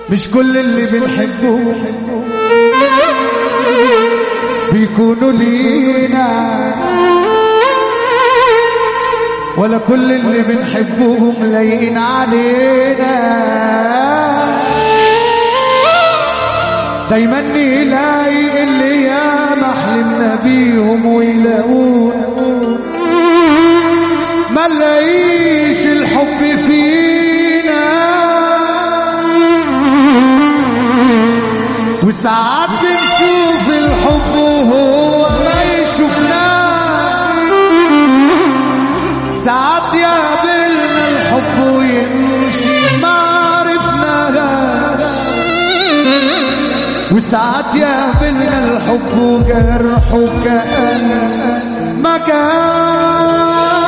مش كل اللي بنحبه بيكونوا لينا ولا كل اللي بنحبهم لايقين علينا دايما نلاقي اللي يا محلمنا بيهم ويلاقونا ما نلاقيش الحب فينا وساعات بنشوف الحب وهو ما يشوفناش ساعات يقابلنا الحب ويمشي ما عرفناهاش وساعات يقابلنا الحب وجرحه كأن ما كان